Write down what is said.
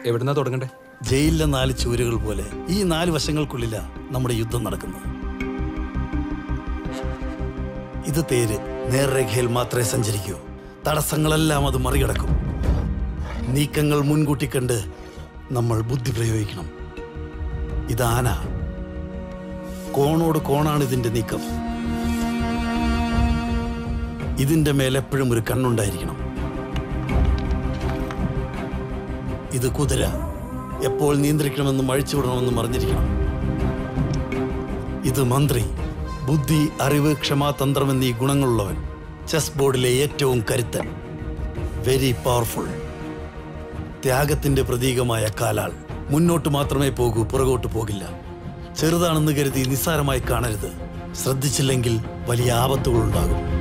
എവിടുന്നാ തുടങ്ങണ്ടേ ജയിലിലെ നാല് ചൂരുകൾ പോലെ ഈ നാല് വശങ്ങൾക്കുള്ളിലാ നമ്മുടെ യുദ്ധം നടക്കുന്നത് ഇത് തേര് നേർരേഖയിൽ മാത്രമേ സഞ്ചരിക്കൂ തടസ്സങ്ങളെല്ലാം അത് മറികടക്കും നീക്കങ്ങൾ മുൻകൂട്ടി കണ്ട് നമ്മൾ ബുദ്ധി പ്രയോഗിക്കണം ഇത് ആന കോണോട് കോണാണ് ഇതിന്റെ നീക്കം ഇതിന്റെ മേൽ എപ്പോഴും ഒരു കണ്ണുണ്ടായിരിക്കണം ഇത് കുതിര എപ്പോൾ നിയന്ത്രിക്കണമെന്നും അഴിച്ചുവിടണമെന്നും അറിഞ്ഞിരിക്കണം ഇത് മന്ത്രി ബുദ്ധി അറിവ് ക്ഷമാതന്ത്രം എന്നീ ഗുണങ്ങളുള്ളവൻ ചെസ് ബോർഡിലെ ഏറ്റവും കരുത്തൻ വെരി പവർഫുൾ ത്യാഗത്തിന്റെ പ്രതീകമായ കാലാൾ മുന്നോട്ട് മാത്രമേ പോകൂ പുറകോട്ട് പോകില്ല ചെറുതാണെന്ന് കരുതി നിസ്സാരമായി കാണരുത് ശ്രദ്ധിച്ചില്ലെങ്കിൽ വലിയ ആപത്തുകൾ ഉണ്ടാകും